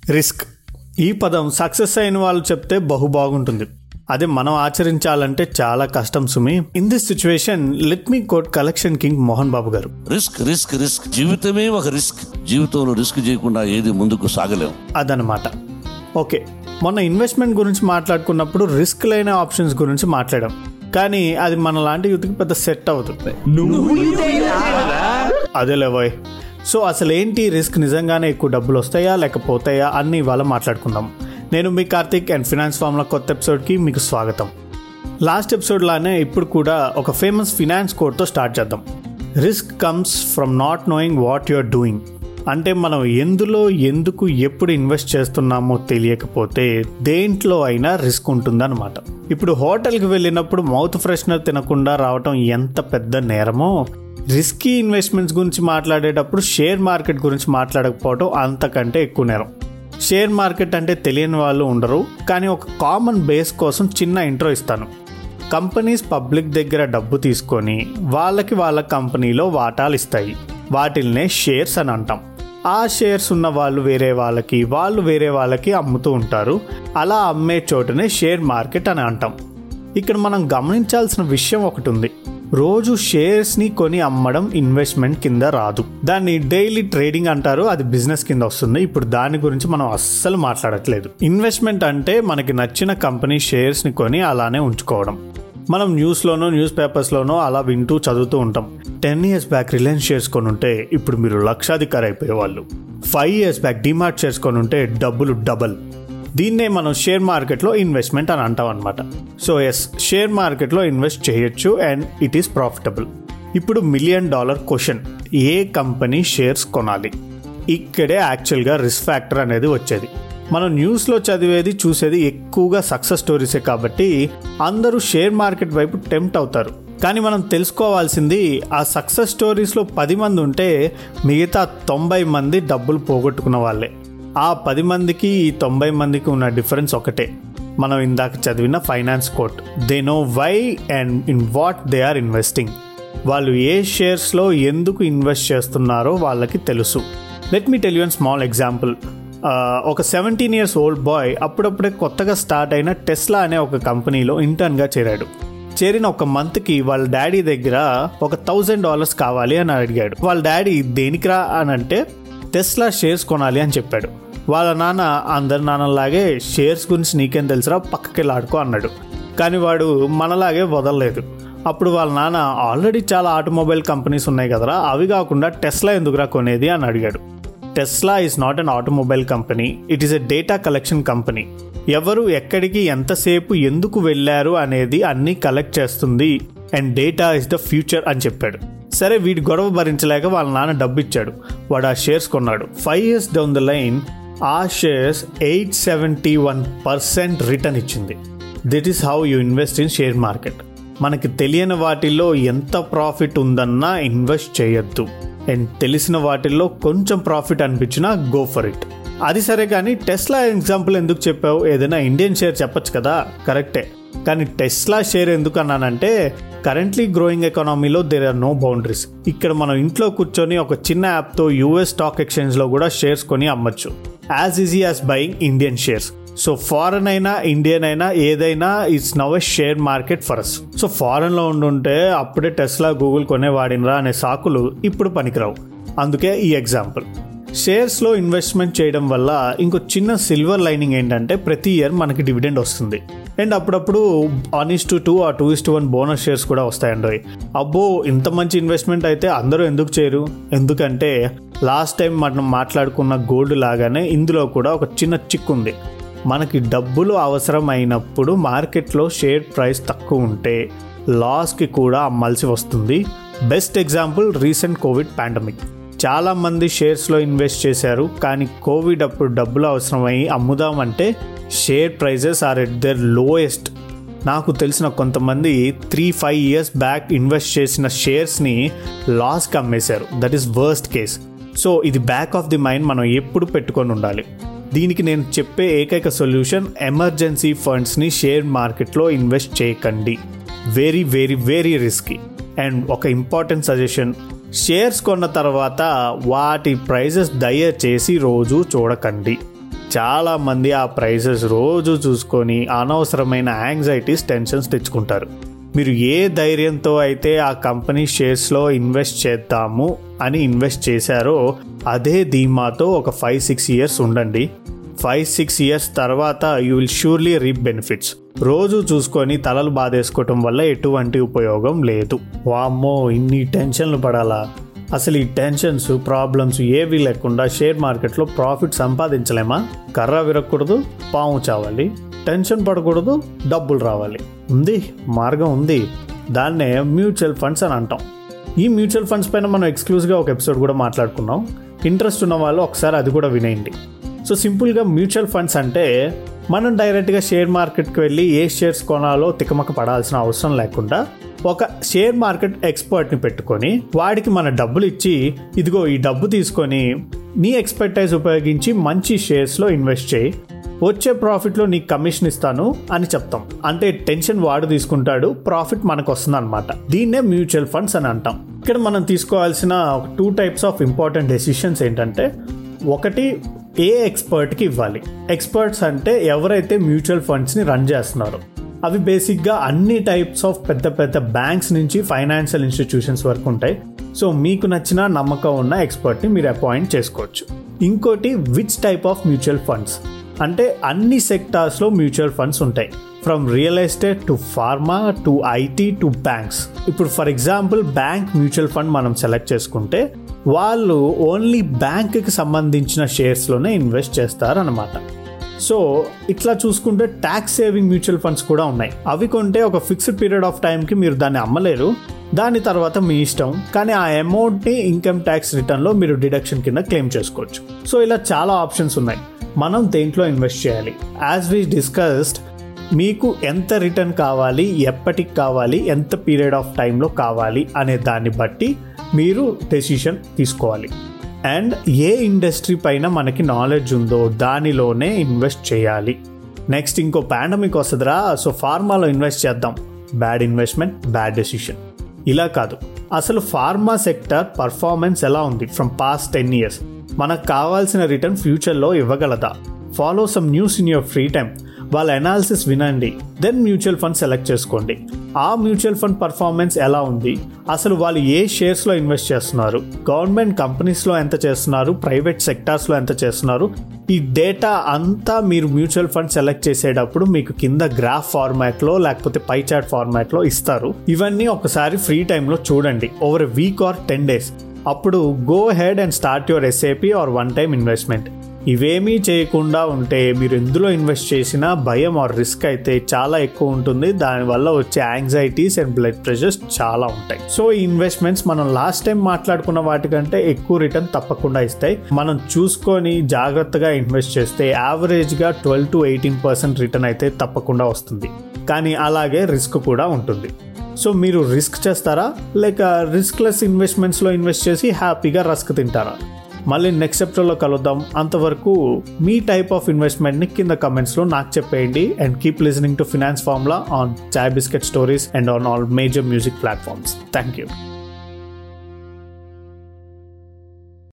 risk ఈ పదం success అయిన వాళ్ళు చెప్తే బహు బాగుంటుంది అదే మనం ఆచరించాలంటే చాలా కష్టం సుమి in this situation let me quote collection king Mohan Babu గారు రిస్క్ రిస్క్ రిస్క్ జీవితమే ఒక రిస్క్ జీవితంలో రిస్క్ చేయకుండా ఏది ముందుకు సాగలేం అదనమాట ఓకే మొన్న ఇన్వెస్ట్మెంట్ గురించి మాట్లాడుకున్నప్పుడు రిస్క్ లేని ఆప్షన్స్ గురించి మాట్లాడాం కానీ అది మన లాంటి యూత్కి పెద్ద సెట్ అవుతుంది అదేలే బాయ్ సో అసలు ఏంటి రిస్క్ నిజంగానే ఎక్కువ డబ్బులు వస్తాయా లేక పోతాయా అన్ని ఇవాళ మాట్లాడుకుందాం నేను మీ కార్తిక్ అండ్ ఫినాన్స్ ఫార్మ్ల కొత్త ఎపిసోడ్కి మీకు స్వాగతం లాస్ట్ ఎపిసోడ్ లానే ఇప్పుడు కూడా ఒక ఫేమస్ ఫినాన్స్ కోడ్తో స్టార్ట్ చేద్దాం risk comes from not knowing what you're doing అంటే మనం ఎందులో ఎందుకు ఎప్పుడు ఇన్వెస్ట్ చేస్తున్నామో తెలియకపోతే దేంట్లో అయినా రిస్క్ ఉంటుందన్నమాట ఇప్పుడు హోటల్కి వెళ్ళినప్పుడు మౌత్ ఫ్రెషనర్ తినకుండా రావటం ఎంత పెద్ద నేరమో రిస్కీ ఇన్వెస్ట్మెంట్స్ గురించి మాట్లాడేటప్పుడు షేర్ మార్కెట్ గురించి మాట్లాడకపోవడం అంతకంటే ఎక్కువ నేరం షేర్ మార్కెట్ అంటే తెలియని వాళ్ళు ఉండరు కానీ ఒక కామన్ బేస్ కోసం చిన్న ఇంట్రో ఇస్తాను కంపెనీస్ పబ్లిక్ దగ్గర డబ్బు తీసుకొని వాళ్ళకి వాళ్ళ కంపెనీలో వాటాలు ఇస్తాయి వాటిల్నే షేర్స్ అని అంటాం ఆ షేర్స్ ఉన్న వాళ్ళు వేరే వాళ్ళకి వాళ్ళు వేరే వాళ్ళకి అమ్ముతూ ఉంటారు అలా అమ్మే చోటనే షేర్ మార్కెట్ అని అంటాం ఇక్కడ మనం గమనించాల్సిన విషయం ఒకటి ఉంది రోజు షేర్స్ని కొని అమ్మడం ఇన్వెస్ట్మెంట్ కింద రాదు దాన్ని డైలీ ట్రేడింగ్ అంటారు అది బిజినెస్ కింద వస్తుంది ఇప్పుడు దాని గురించి మనం అస్సలు మాట్లాడట్లేదు ఇన్వెస్ట్మెంట్ అంటే మనకి నచ్చిన కంపెనీ షేర్స్ని కొని అలానే ఉంచుకోవడం మనం న్యూస్లోనో న్యూస్ పేపర్స్లోనో అలా వింటూ చదువుతూ ఉంటాం ten years back Reliance shares కొని ఉంటే ఇప్పుడు మీరు లక్షాధికారి అయిపోయేవాళ్ళు five years back DMart shares కొని ఉంటే డబ్బులు డబల్ దీన్నే మనం షేర్ మార్కెట్లో ఇన్వెస్ట్మెంట్ అని అంటాం అనమాట సో ఎస్ షేర్ మార్కెట్లో ఇన్వెస్ట్ చేయొచ్చు అండ్ ఇట్ ఈస్ ప్రాఫిటబుల్ ఇప్పుడు మిలియన్ డాలర్ క్వశ్చన్ ఏ కంపెనీ షేర్స్ కొనాలి ఇక్కడే యాక్చువల్గా రిస్క్ ఫ్యాక్టర్ అనేది వచ్చేది మనం న్యూస్లో చదివేది చూసేది ఎక్కువగా సక్సెస్ స్టోరీసే కాబట్టి అందరూ షేర్ మార్కెట్ వైపు టెంప్ట్ అవుతారు కానీ మనం తెలుసుకోవాల్సింది ఆ సక్సెస్ స్టోరీస్లో పది మంది ఉంటే మిగతా తొంభై మంది డబ్బులు పోగొట్టుకున్న వాళ్ళే ఆ పది మందికి ఈ తొంభై మందికి ఉన్న డిఫరెన్స్ ఒకటే మనం ఇందాక చదివిన finance quote they know why and in what they are investing వాళ్ళు ఏ షేర్స్లో ఎందుకు ఇన్వెస్ట్ చేస్తున్నారో వాళ్ళకి తెలుసు let me tell you an small example ఒక సెవెంటీన్ ఇయర్స్ ఓల్డ్ బాయ్ అప్పుడప్పుడే కొత్తగా స్టార్ట్ అయిన టెస్లా అనే ఒక కంపెనీలో ఇంటర్న్గా చేరాడు చేరిన ఒక మంత్కి వాళ్ళ డాడీ దగ్గర ఒక థౌజండ్ డాలర్స్ కావాలి అని అడిగాడు వాళ్ళ డాడీ దేనికిరా అని అంటే టెస్లా షేర్స్ కొనాలి అని చెప్పాడు వాళ్ళ నాన్న అందరి నాన్నలాగే షేర్స్ గురించి నీకేం తెలుసురా పక్కకి ఆడుకో అన్నాడు కానీ వాడు మనలాగే వదలలేదు అప్పుడు వాళ్ళ నాన్న ఆల్రెడీ చాలా ఆటోమొబైల్ కంపెనీస్ ఉన్నాయి కదరా అవి కాకుండా టెస్లా ఎందుకురా కొనేది అని అడిగాడు Tesla is not an automobile company it is a data collection company ఎవరు ఎక్కడికి ఎంతసేపు ఎందుకు వెళ్ళారు అనేది అన్నీ కలెక్ట్ చేస్తుంది and data is the future అని చెప్పాడు సరే వీడి గొడవ భరించలేక వాళ్ళ నాన్న డబ్బు ఇచ్చాడు వాడు ఆ షేర్స్ కొన్నాడు five years down the line ఆ shares eight seventy one percent return ఇచ్చింది that is how you invest in share market మనకి తెలియని వాటిల్లో ఎంత ప్రాఫిట్ ఉందన్నా ఇన్వెస్ట్ చేయొద్దు అండ్ తెలిసిన వాటిల్లో కొంచెం ప్రాఫిట్ అనిపించినా గో ఫర్ ఇట్ అది సరే కానీ టెస్లా ఎగ్జాంపుల్ ఎందుకు చెప్పావు ఏదైనా ఇండియన్ షేర్ చెప్పొచ్చు కదా కరెక్టే కానీ టెస్లా షేర్ ఎందుకు అన్నానంటే కరెంట్లీ గ్రోయింగ్ ఎకానమీలో దేర్ ఆర్ నో బౌండరీస్ ఇక్కడ మనం ఇంట్లో కూర్చొని ఒక చిన్న యాప్తో యూఎస్ స్టాక్ ఎక్స్చేంజ్లో కూడా షేర్స్ కొని అమ్మచ్చు as easy as buying Indian shares so foreign అయినా ఇండియన్ అయినా ఏదైనా it's now a share market for us so ఫారెన్లో ఉండుంటే అప్పుడే టెస్లా గూగుల్ కొనేవాడినరా అనే సాకులు ఇప్పుడు పనికిరావు అందుకే ఈ ఎగ్జాంపుల్ షేర్స్లో ఇన్వెస్ట్మెంట్ చేయడం వల్ల ఇంకో చిన్న సిల్వర్ లైనింగ్ ఏంటంటే ప్రతి ఇయర్ మనకి డివిడెండ్ వస్తుంది అండ్ అప్పుడప్పుడు one is to two uh two is to one bonus shares కూడా వస్తాయండి అబ్బో ఇంత మంచి ఇన్వెస్ట్మెంట్ అయితే అందరూ ఎందుకు చేయరు ఎందుకంటే లాస్ట్ టైం మనం మాట్లాడుకున్న గోల్డ్ లాగానే ఇందులో కూడా ఒక చిన్న చిక్ ఉంది మనకి డబ్బులు అవసరం అయినప్పుడు మార్కెట్లో షేర్ ప్రైస్ తక్కువ ఉంటే లాస్కి కూడా అమ్మాల్సి వస్తుంది best example recent Covid pandemic చాలా మంది షేర్స్లో ఇన్వెస్ట్ చేశారు కానీ కోవిడ్ అప్పుడు డబ్బులు అవసరమై అమ్ముదామంటే share prices are at their lowest నాకు తెలిసిన కొంతమంది three five years back invest చేసిన షేర్స్ని లాస్కి అమ్మేశారు that is worst case so ఇది బ్యాక్ ఆఫ్ ది మైండ్ మనం ఎప్పుడు పెట్టుకొని ఉండాలి దీనికి నేను చెప్పే ఏకైక సొల్యూషన్ ఎమర్జెన్సీ ఫండ్స్ని షేర్ మార్కెట్లో ఇన్వెస్ట్ చేయకండి very very very risky and ఒక ఇంపార్టెంట్ సజెషన్ షేర్స్ కొన్న తర్వాత వాటి ప్రైజెస్ దయచేసి రోజు చూడకండి చాలా మంది ఆ ప్రైసెస్ రోజు చూసుకొని అనవసరమైన యాంగ్జైటీస్ టెన్షన్స్ తెచ్చుకుంటారు మీరు ఏ ధైర్యంతో అయితే ఆ కంపెనీ షేర్స్లో ఇన్వెస్ట్ చేద్దాము అని ఇన్వెస్ట్ చేశారో అదే ధీమాతో ఒక ఫైవ్ సిక్స్ ఇయర్స్ ఉండండి ఫైవ్ సిక్స్ ఇయర్స్ తర్వాత you will surely reap benefits రోజు చూసుకొని తలలు బాధేసుకోవటం వల్ల ఎటువంటి ఉపయోగం లేదు వామ్మో ఇన్ని టెన్షన్లు పడాలా అసలు ఈ టెన్షన్స్ ప్రాబ్లమ్స్ ఏవి లేకుండా షేర్ మార్కెట్లో ప్రాఫిట్ సంపాదించలేమా కర్ర విరగకూడదు పాము చావాలి టెన్షన్ పడకూడదు డబ్బులు రావాలి ఉంది మార్గం ఉంది దాన్నే మ్యూచువల్ ఫండ్స్ అని అంటాం ఈ మ్యూచువల్ ఫండ్స్ పైన మనం ఎక్స్క్లూజివ్గా ఒక ఎపిసోడ్ కూడా మాట్లాడుకున్నాం ఇంట్రెస్ట్ ఉన్న వాళ్ళు ఒకసారి అది కూడా వినేయండి సో సింపుల్గా మ్యూచువల్ ఫండ్స్ అంటే మనం డైరెక్ట్గా షేర్ మార్కెట్కి వెళ్ళి ఏ షేర్స్ కొనాలో తికమక పడాల్సిన అవసరం లేకుండా ఒక షేర్ మార్కెట్ ఎక్స్పర్ట్ని పెట్టుకొని వాడికి మన డబ్బులు ఇచ్చి ఇదిగో ఈ డబ్బు తీసుకొని నీ ఎక్స్పర్టైజ్ ఉపయోగించి మంచి షేర్స్లో ఇన్వెస్ట్ చేయి వచ్చే ప్రాఫిట్లో నీకు కమిషన్ ఇస్తాను అని చెప్తాం అంటే టెన్షన్ వాడు తీసుకుంటాడు ప్రాఫిట్ మనకు వస్తుంది అనమాట దీన్నే మ్యూచువల్ ఫండ్స్ అని అంటాం ఇక్కడ మనం తీసుకోవాల్సిన ఒక two types of important decisions ఏంటంటే ఒకటి ఏ ఎక్స్పర్ట్కి ఇవ్వాలి ఎక్స్పర్ట్స్ అంటే ఎవరైతే మ్యూచువల్ ఫండ్స్ని రన్ చేస్తున్నారో అవి బేసిక్గా అన్ని టైప్స్ ఆఫ్ పెద్ద పెద్ద బ్యాంక్స్ నుంచి ఫైనాన్షియల్ ఇన్స్టిట్యూషన్స్ వరకు ఉంటాయి సో మీకు నచ్చిన నమ్మకం ఉన్న ఎక్స్పర్ట్ని మీరు అపాయింట్ చేసుకోవచ్చు ఇంకోటి which type of mutual funds అంటే అన్ని సెక్టార్స్లో మ్యూచువల్ ఫండ్స్ ఉంటాయి from real estate to pharma to IT to banks ఇప్పుడు for example bank mutual fund మనం సెలెక్ట్ చేసుకుంటే వాళ్ళు ఓన్లీ బ్యాంక్కి సంబంధించిన షేర్స్లోనే ఇన్వెస్ట్ చేస్తారనమాట సో ఇట్లా చూసుకుంటే ట్యాక్స్ సేవింగ్ మ్యూచువల్ ఫండ్స్ కూడా ఉన్నాయి అవి కొంటే ఒక ఫిక్స్డ్ పీరియడ్ ఆఫ్ టైంకి మీరు దాన్ని అమ్మలేరు దాని తర్వాత మీ ఇష్టం కానీ ఆ అమౌంట్ని ఇన్కమ్ ట్యాక్స్ రిటర్న్లో మీరు డిడక్షన్ కింద క్లెయిమ్ చేసుకోవచ్చు సో ఇలా చాలా ఆప్షన్స్ ఉన్నాయి మనం దేంట్లో ఇన్వెస్ట్ చేయాలి యాజ్ వీ డిస్కస్డ్ మీకు ఎంత రిటర్న్ కావాలి ఎప్పటికి కావాలి ఎంత పీరియడ్ ఆఫ్ టైంలో కావాలి అనే దాన్ని బట్టి మీరు డెసిషన్ తీసుకోవాలి అండ్ ఏ ఇండస్ట్రీ పైన మనకి నాలెడ్జ్ ఉందో దానిలోనే ఇన్వెస్ట్ చేయాలి నెక్స్ట్ ఇంకో పాండమిక్ వస్తుందిరా సో ఫార్మాలో ఇన్వెస్ట్ చేద్దాం బ్యాడ్ ఇన్వెస్ట్మెంట్ బ్యాడ్ డెసిషన్ ఇలా కాదు అసలు ఫార్మా సెక్టర్ పర్ఫార్మెన్స్ ఎలా ఉంది ఫ్రమ్ పాస్ట్ టెన్ ఇయర్స్ మనకు కావాల్సిన రిటర్న్ ఫ్యూచర్లో ఇవ్వగలదా follow some news in your free time వాళ్ళ అనాలిసిస్ వినండి దెన్ మ్యూచువల్ ఫండ్ సెలెక్ట్ చేసుకోండి ఆ మ్యూచువల్ ఫండ్ పర్ఫార్మెన్స్ ఎలా ఉంది అసలు వాళ్ళు ఏ షేర్స్లో ఇన్వెస్ట్ చేస్తున్నారు గవర్నమెంట్ కంపెనీస్లో ఎంత చేస్తున్నారు ప్రైవేట్ సెక్టార్స్లో ఎంత చేస్తున్నారు ఈ డేటా అంతా మీరు మ్యూచువల్ ఫండ్ సెలెక్ట్ చేసేటప్పుడు మీకు కింద గ్రాఫ్ ఫార్మాట్లో లేకపోతే పై చార్ట్ ఫార్మాట్లో ఇస్తారు ఇవన్నీ ఒకసారి ఫ్రీ టైంలో చూడండి over week or ten days అప్పుడు go ahead and start your SIP or one time investment ఇవేమీ చేయకుండా ఉంటే మీరు ఎందులో ఇన్వెస్ట్ చేసినా భయం ఆర్ రిస్క్ అయితే చాలా ఎక్కువ ఉంటుంది దానివల్ల వచ్చే యాంగ్జైటీస్ అండ్ బ్లడ్ ప్రెషర్స్ చాలా ఉంటాయి సో ఈ ఇన్వెస్ట్మెంట్స్ మనం లాస్ట్ టైం మాట్లాడుకున్న వాటికంటే ఎక్కువ రిటర్న్ తప్పకుండా ఇస్తాయి మనం చూసుకొని జాగ్రత్తగా ఇన్వెస్ట్ చేస్తే యావరేజ్గా twelve to eighteen percent return అయితే తప్పకుండా వస్తుంది కానీ అలాగే రిస్క్ కూడా ఉంటుంది సో మీరు రిస్క్ చేస్తారా లేక రిస్క్లెస్ ఇన్వెస్ట్మెంట్స్లో ఇన్వెస్ట్ చేసి హ్యాపీగా రస్క్ తింటారా మళ్ళీ నెక్స్ట్ ఎపిసోడ్లో కలుద్దాం అంతవరకు మీ టైప్ ఆఫ్ ఇన్వెస్ట్మెంట్ని కింద కమెంట్స్లో నాకు చెప్పేయండి and keep listening to finance formula on chai biscuit stories and on all major music platforms thank you